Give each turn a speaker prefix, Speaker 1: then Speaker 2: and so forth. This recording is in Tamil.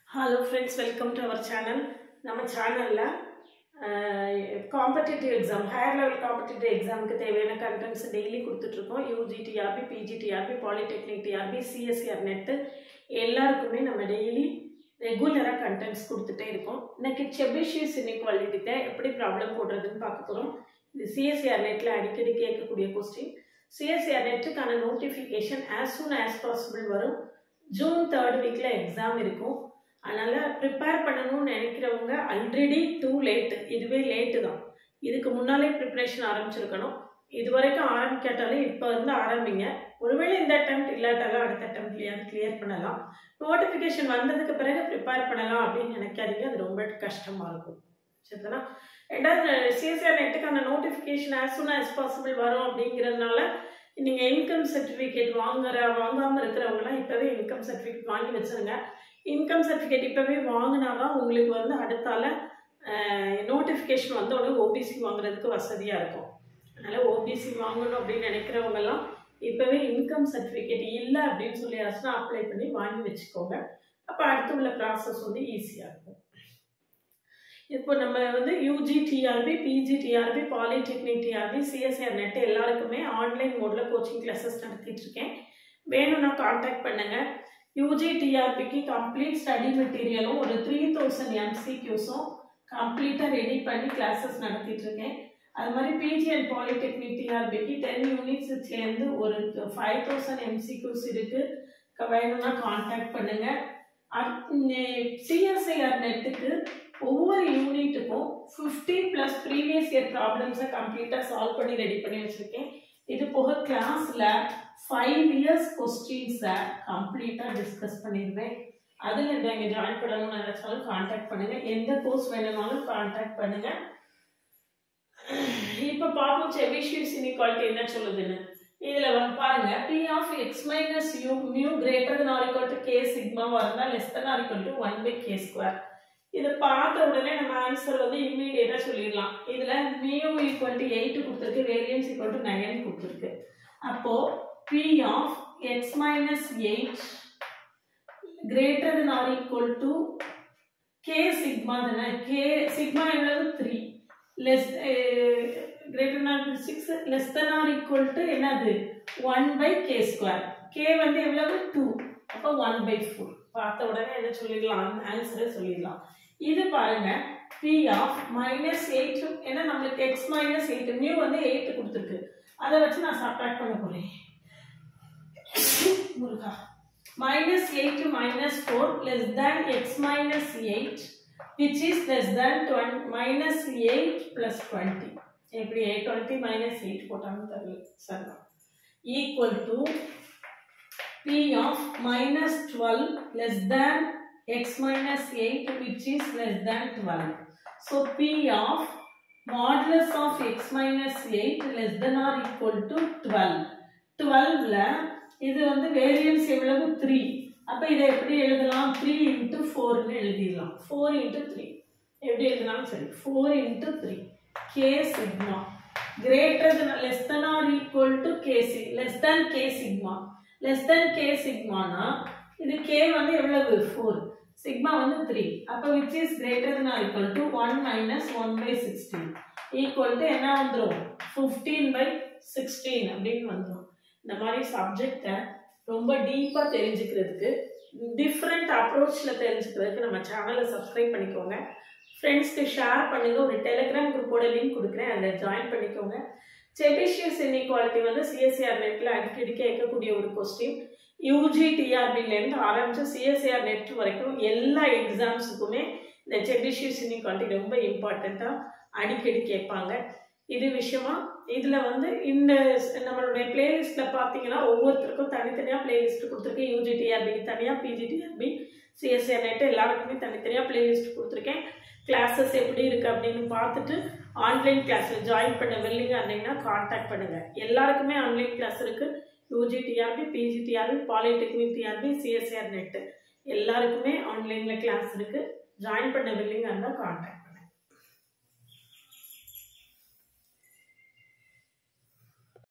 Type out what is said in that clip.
Speaker 1: Hello friends welcome to our channel நம்ம சேனலில் competitive exam higher level competitive எக்ஸாமுக்கு தேவையான கண்டென்ட்ஸ் டெய்லி கொடுத்துட்ருக்கோம் UG TRB PG TRB polytechnic TRB CSIR NET எல்லாருக்குமே நம்ம டெய்லி ரெகுலராக கண்டென்ட்ஸ் கொடுத்துட்டே இருக்கோம் இன்னைக்கு செபிஷியஸ் இன்இக்வாலிட்டிக்கு எப்படி ப்ராப்ளம் போடுறதுன்னு பார்க்க போகிறோம் இது சிஎஸ்சிஆர் நெட்டில் அடிக்கடி கேட்கக்கூடிய கொஸ்டின் சிஎஸ்சிஆர் நெட்டுக்கான notification as soon as possible வரும் ஜூன் தேர்ட் வீக்கில் எக்ஸாம் இருக்கும் அதனால் ப்ரிப்பேர் பண்ணணும்னு நினைக்கிறவங்க ஆல்ரெடி டூ லேட்டு இதுவே லேட்டு தான் இதுக்கு முன்னாலே ப்ரிப்ரேஷன் ஆரம்பிச்சிருக்கணும் இது வரைக்கும் ஆரம்பிக்காட்டாலே இப்போ வந்து ஆரம்பிங்க ஒருவேளை இந்த அட்டெம்ப்ட் இல்லாட்டாலும் அடுத்த அட்டெம்ப்ட்லையாவது கிளியர் பண்ணலாம் நோட்டிஃபிகேஷன் வந்ததுக்கு பிறகு ப்ரிப்பேர் பண்ணலாம் அப்படின்னு நினைக்காதீங்க அது ரொம்ப கஷ்டமாக இருக்கும் சரிதானா ரெண்டாவது சிஎஸ்ஆர் நெட்டுக்கான notification as soon as possible வரும் அப்படிங்கிறதுனால நீங்கள் இன்கம் சர்டிஃபிகேட் வாங்குற வாங்காமல் இருக்கிறவங்களாம் இப்போவே இன்கம் சர்டிஃபிகேட் வாங்கி வச்சுருங்க இன்கம் சர்டிஃபிகேட் இப்போவே வாங்கினா தான் உங்களுக்கு வந்து அடுத்தால நோட்டிஃபிகேஷன் வந்த உடனே ஓபிசி வாங்குறதுக்கு வசதியாக இருக்கும் அதனால் ஓபிசி வாங்கணும் அப்படின்னு நினைக்கிறவங்கெல்லாம் இப்போவே இன்கம் சர்டிஃபிகேட் இல்லை அப்படின்னு சொல்லியாச்சுன்னா அப்ளை பண்ணி வாங்கி வச்சுக்கோங்க அப்போ அடுத்து உள்ள ப்ராசஸ் வந்து ஈஸியாக இருக்கும் இப்போ நம்ம வந்து UG TRB PG TRB polytechnic TRB CSIR NET எல்லாருக்குமே ஆன்லைன் மோடில் கோச்சிங் கிளாஸஸ் நடத்திட்டு இருக்கேன் வேணும்னா காண்டாக்ட் பண்ணுங்கள் யூஜி டிஆர்பிக்கு கம்ப்ளீட் ஸ்டடி மெட்டீரியலும் ஒரு த்ரீ தௌசண்ட் எம்சிக்யூஸும் கம்ப்ளீட்டாக ரெடி பண்ணி கிளாஸஸ் நடத்திட்டு இருக்கேன் அது மாதிரி பிஜி அண்ட் பாலிடெக்னிக் டிஆர்பிக்கு டென் யூனிட்ஸ் சேர்ந்து ஒரு ஃபைவ் தௌசண்ட் எம்சிக்யூஸ் இருக்குது வேணும்னா காண்டாக்ட் பண்ணுங்கள் சிஎஸ்ஐஆர் நெட்டுக்கு ஒவ்வொரு யூனிட்டுக்கும் ஃபிஃப்டி ப்ளஸ் ப்ரீவியஸ் இயர் ப்ராப்ளம்ஸை கம்ப்ளீட்டாக சால்வ் பண்ணி ரெடி பண்ணி வச்சுருக்கேன் இது போக கிளாஸில் ஃபைவ் இயர்ஸ் கொஸ்டின்ஸை கம்ப்ளீட்டாக டிஸ்கஸ் பண்ணிடுவேன் அதில் நீங்கள் ஜாயின் பண்ணணும்னு நினச்சாலும் காண்டாக்ட் பண்ணுங்கள் எந்த கோர்ஸ் வேணும்னாலும் காண்டாக்ட் பண்ணுங்கள் இப்போ பார்ப்போம் செவிஷியஸ் இன்இக்வாலிட்டி என்ன சொல்லுதுன்னு இதில் வந்து பாருங்க P of X minus u mu greater than or equal to K சிக்மாவாக இருந்தால் less than or equal to one by K square இதை பார்த்த உடனே நம்ம ஆன்சர் வந்து இம்மீடியட்டாக சொல்லிடலாம் இதில் மியூ ஈக்குவல் டு எயிட் கொடுத்துருக்கு வேரியன்ஸ் ஈக்குவல் டு நைன் கொடுத்துருக்கு அப்போது P of X minus eight greater than or equal to K sigma தானே கே சிக்மா எவ்வளவு three less greater than six less than or equal to என்னது one by K square K வந்து எவ்வளவு டூ அப்போ ஒன் பை ஃபோர் பார்த்த உடனே என்ன சொல்லிடலாம் ஆன்சரை சொல்லிடலாம் இது பாருங்க பி ஆஃப் மைனஸ் எயிட் ஏன்னா நம்மளுக்கு எக்ஸ் மைனஸ் எயிட் நியூ வந்து எயிட் கொடுத்துருக்கு அதை வச்சு நான் சப்ராக்ட் பண்ண போறேன் முருகா minus eight minus four less than X minus eight which is less than twenty minus eight plus twenty எப்படி எயிட் டுவெண்ட்டி மைனஸ் எயிட் போட்டாங்கன்னு தெரியல சரிதான் equal to p of minus 12 less than x minus 8 which is less than 12. So p of modulus of x minus 8 less than or equal to 12. 12ல இது வந்து வேரியன்ஸ் எவ்வளவு 3 அப்ப இதை எப்படி எழுதலாம் 3 into 4 னு எழுதிடலாம் 4 into 3 எப்படி எழுதலாம் சரி 4 into 3 k sigma greater than less than or equal to k less than k sigma less than K சிக்மானா இது கே வந்து எவ்வளவு ஃபோர் சிக்மா வந்து த்ரீ அப்போ which is greater than or equal to one minus one by sixteen equal to என்ன வந்துடும் ஃபிஃப்டீன் பை சிக்ஸ்டீன் அப்படின்னு வந்துடும் இந்த மாதிரி சப்ஜெக்டை ரொம்ப டீப்பாக தெரிஞ்சுக்கிறதுக்கு டிஃப்ரெண்ட் அப்ரோச்சில் தெரிஞ்சுக்கிறதுக்கு நம்ம சேனலை சப்ஸ்கிரைப் பண்ணிக்கோங்க ஃப்ரெண்ட்ஸ்க்கு ஷேர் பண்ணுங்கள் ஒரு டெலிகிராம் குரூப்போட லிங்க் கொடுக்குறேன் அதில் ஜாயின் பண்ணிக்கோங்க செபிஷியஸ் இன்இக்வாலிட்டி வந்து சிஎஸ்சிஆர் நெட்டில் அடிக்கடி கேட்கக்கூடிய ஒரு கொஸ்டின் யூஜி டிஆர்பிலேருந்து ஆரம்பித்து சிஎஸ்சிஆர் நெட் வரைக்கும் எல்லா எக்ஸாம்ஸுக்குமே இந்த செபிஷியஸ் இன்இக்வாலிட்டி ரொம்ப இம்பார்ட்டண்ட்டாக அடிக்கடி கேட்பாங்க இது விஷயமா இதில் வந்து இந்த நம்மளுடைய பிளேலிஸ்ட்டில் பார்த்தீங்கன்னா ஒவ்வொருத்தருக்கும் தனித்தனியாக பிளேலிஸ்ட் கொடுத்துருக்கேன் யூஜி டிஆர்பிக்கு தனியாக பிஜி டிஆர்பி சிஎஸ்சிஆர் நெட் எல்லாருக்குமே தனித்தனியாக பிளேலிஸ்ட் கொடுத்துருக்கேன் கிளாஸஸ் எப்படி இருக்குது அப்படின்னு பார்த்துட்டு ஆன்லைன் கிளாஸில் ஜாயின் பண்ண வில்லிங்க இருந்தீங்கன்னா காண்டாக்ட் பண்ணுங்கள் எல்லாருக்குமே ஆன்லைன் கிளாஸ் இருக்குது UG TRB PG TRB polytechnic TRB CSIR NET எல்லாருக்குமே ஆன்லைனில் கிளாஸ் இருக்குது ஜாயின் பண்ண வில்லிங்க இருந்தால் காண்டாக்ட்